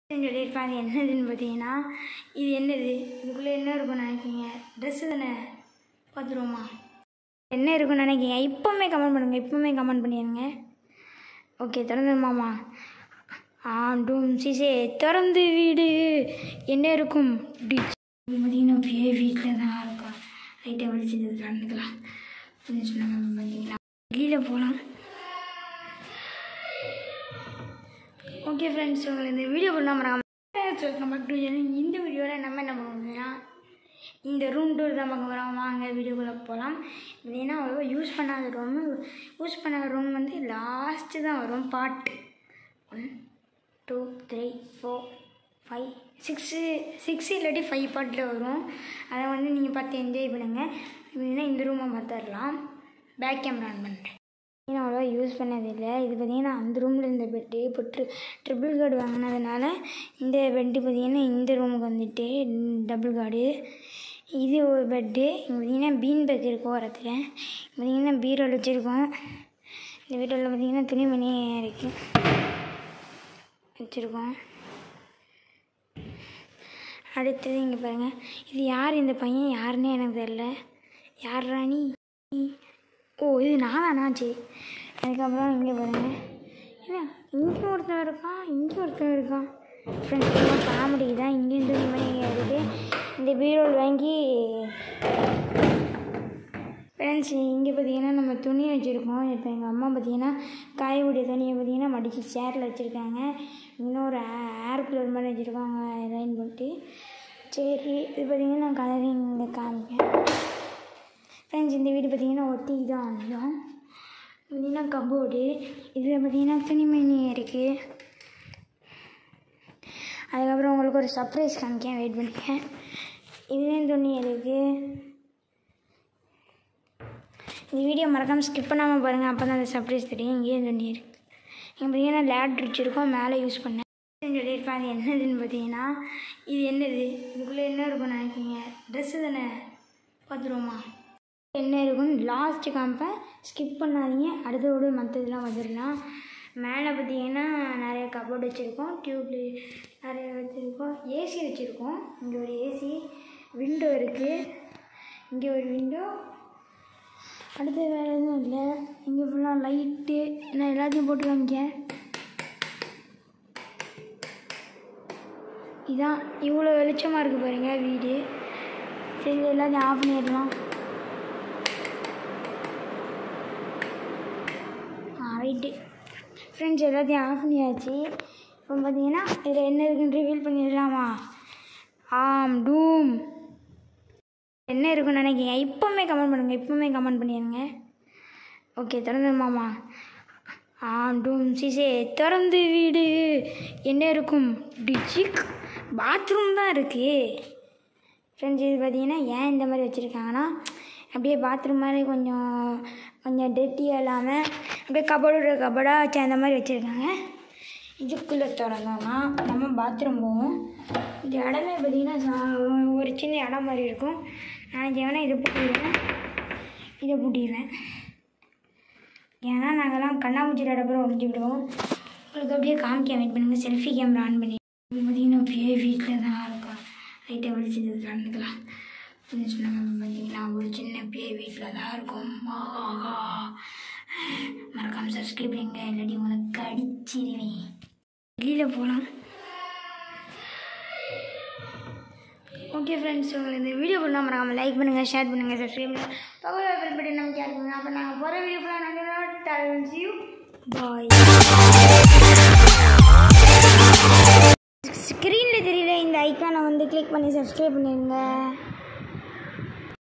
சொல்லியிருப்பேன் அது என்னதுன்னு பார்த்தீங்கன்னா இது என்னது இதுக்குள்ளே என்ன இருக்கும்னு நினைக்கிங்க ட்ரெஸ்ஸு தானே பார்த்துருவோமா என்ன இருக்கும்னு நினைக்கிங்க இப்போவுமே கமெண்ட் பண்ணுங்கள் இப்போவுமே கமெண்ட் பண்ணிடுங்க ஓகே திறந்துருமாமா ஆ டூம் சிசே திறந்து வீடு என்ன இருக்கும் டிச் பார்த்தீங்கன்னா அப்படியே வீட்டில் தான் இருக்கும் லைட்டை வெளிச்சது திறந்துக்கலாம் அப்படின்னு சொன்னாங்க பார்த்தீங்களா வெளியில் போகலாம் ஓகே ஃப்ரெண்ட்ஸ் உங்களுக்கு இந்த வீடியோ பண்ண மறக்காம வெல்கம் பேக் டு இந்த வீடியோவில் நம்ம என்ன பண்ணுவோம்னா இந்த ரூம் டூர் தான் பார்க்க போகிறோம் வாங்க வீடியோக்குள்ளே போகலாம் இது ஏன்னா அவ்வளோ யூஸ் பண்ணாத ரூம் யூஸ் பண்ணாத ரூம் வந்து லாஸ்ட்டு தான் வரும் part one two three four five six six இல்லாட்டி ஃபைவ் பார்ட்டில் வரும் அதை வந்து நீங்கள் பார்த்து என்ஜாய் பண்ணுங்கள் இல்லைன்னா இந்த ரூமை பார்த்துடலாம் பேக் கேமரா ஆன் பண்ணுறேன் நான் அவ்வளோவா யூஸ் பண்ணதில்லை இது பார்த்திங்கன்னா அந்த ரூமில் இருந்த பெட்டு இப்போ ட்ரி ட்ரிபிள் கார்டு வாங்கினதுனால இந்த பெட்டு பார்த்திங்கன்னா இந்த ரூமுக்கு வந்துட்டு டபுள் கார்டு இது ஒரு பெட்டு இங்கே பார்த்திங்கன்னா பீன் பேக் இருக்கும் ஓரத்தில் பார்த்திங்கன்னா பீரோல் வச்சுருக்கோம் இந்த வீட்டில் பார்த்திங்கன்னா துணிமணி இருக்குது வச்சுருக்கோம் அடுத்தது இங்கே பாருங்கள் இது யார் இந்த பையன் யாருன்னே எனக்கு தெரில யார் ராணி ஓ இது நான் தானா சரி அதுக்கப்புறம் இங்கே பாருங்கள் என்ன இங்கே ஒருத்தன் இருக்கான் இங்கே ஒருத்தன் இருக்கான் ஃப்ரெண்ட்ஸ் காமெடி தான் இங்கேயும் துணி மணி இருக்குது இந்த பீரோல் வாங்கி ஃப்ரெண்ட்ஸ் இங்கே பார்த்தீங்கன்னா நம்ம துணி வச்சுருக்கோம் இப்போ எங்கள் அம்மா பார்த்தீங்கன்னா காயக்கூடிய துணியை பார்த்தீங்கன்னா மடித்து சேரில் வச்சுருக்காங்க இன்னொரு ஏர் கூலர் மாதிரி வச்சுருக்காங்க லைன் போட்டு சரி இது பார்த்தீங்கன்னா நான் கலரிங் இங்கே காமிக்கேன் ஃப்ரெண்ட்ஸ் இந்த வீடு பார்த்தீங்கன்னா ஒட்டி தான் வந்தோம் பார்த்தீங்கன்னா கபோர்டு இதில் பார்த்தீங்கன்னா துணிமணி இருக்குது அதுக்கப்புறம் உங்களுக்கு ஒரு சர்ப்ரைஸ் காமிக்கேன் வெயிட் பண்ணிக்கேன் இதுலேயும் துணி இருக்குது இந்த வீடியோ மறக்காமல் ஸ்கிப் பண்ணாமல் பாருங்கள் அப்போ தான் அந்த சர்ப்ரைஸ் தெரியும் இங்கேயும் துணி இருக்குது இங்கே பார்த்தீங்கன்னா லேட் வச்சுருக்கோம் மேலே யூஸ் பண்ணேன் சொல்லியிருப்பேன் அது என்னதுன்னு பார்த்தீங்கன்னா இது என்னது இதுக்குள்ளே என்ன இருக்கும்னு நினைக்கிங்க ட்ரெஸ்ஸு தானே பார்த்துருவோமா என்ன இருக்குன்னு லாஸ்ட்டு காமிப்பேன் ஸ்கிப் பண்ணாதீங்க அடுத்தோடு மற்றதெல்லாம் வந்துடலாம் மேலே பார்த்தீங்கன்னா நிறைய கபோர்டு வச்சுருக்கோம் டியூப்ல நிறைய வச்சுருக்கோம் ஏசி வச்சுருக்கோம் இங்கே ஒரு ஏசி விண்டோ இருக்குது இங்கே ஒரு விண்டோ அடுத்து வேறு எதுவும் இல்லை இங்கே ஃபுல்லாக லைட்டு நான் எல்லாத்தையும் போட்டு காமிக்கேன் இதான் இவ்வளோ வெளிச்சமாக இருக்குது பாருங்கள் வீடு சரி இது எல்லாத்தையும் ஆஃப் பண்ணிடலாம் ஆ ரைட்டு ஃப்ரெண்ட்ஸ் எல்லாத்தையும் ஆஃப் பண்ணியாச்சு இப்போ பார்த்தீங்கன்னா இதில் என்ன இருக்குன்னு ரிவீல் பண்ணிடலாமா ஆம் டூம் என்ன இருக்குன்னு நினைக்கிங்க இப்போவுமே கமெண்ட் பண்ணுங்கள் இப்போவுமே கமெண்ட் பண்ணிடுங்க ஓகே திறந்துருமாமா ஆம் டூம் சிசே திறந்து வீடு என்ன இருக்கும் டிச்சிக் பாத்ரூம் தான் இருக்குது ஃப்ரெண்ட்ஸ் இது பார்த்தீங்கன்னா ஏன் இந்த மாதிரி வச்சுருக்காங்கன்னா அப்படியே பாத்ரூம் மாதிரி கொஞ்சம் கொஞ்சம் டெட்டியாக இல்லாமல் அப்படியே கபோர்டு கபோர்டாக வச்சு அந்த மாதிரி வச்சுருக்காங்க இதுக்குள்ளே திறந்தோம்னா நம்ம பாத்ரூம் போவோம் இந்த இடமே பார்த்திங்கன்னா சா- ஒரு சின்ன இடம் மாதிரி இருக்கும் நான் வேணால் இதை பூட்டிடுவேன் இதை பூட்டிடுவேன் ஏன்னா நாங்கள்லாம் கண்ணாமூச்சி இடப்புறம் ஒழிஞ்சுக்கிடுவோம் உங்களுக்கு அப்படியே காமிக்க வெயிட் பண்ணுங்கள் செல்ஃபி கேமரா ஆன் பண்ணி இது பார்த்தீங்கன்னா அப்படியே வீட்டில் தான் இருக்கோம் லைட்டை வெளிச்சது கலந்துக்கலாம் அப்படின்னு சொன்னாங்க பார்த்தீங்கன்னா ஒரு சின்ன அப்படியே வீட்டில் தான் இருக்கும் ஆஹா மறக்காமல் சப்ஸ்கிரைப் பண்ணுங்க இல்லாட்டி உங்களை கடிச்சிருவேன் வெளியில் போகலாம் ஓகே ஃப்ரெண்ட்ஸ் உங்களுக்கு இந்த வீடியோ பண்ணால் மறக்காமல் லைக் பண்ணுங்கள் ஷேர் பண்ணுங்கள் சப்ஸ்கிரைப் பண்ணுங்கள் பக்கத்தில் பெல் பட்டன் நம்ம கேட்குங்க அப்போ நாங்கள் போகிற வீடியோ ஃபுல்லாக நாங்கள் யூ பாய் ஸ்க்ரீனில் தெரியல இந்த ஐக்கானை வந்து கிளிக் பண்ணி சப்ஸ்கிரைப் பண்ணிடுங்க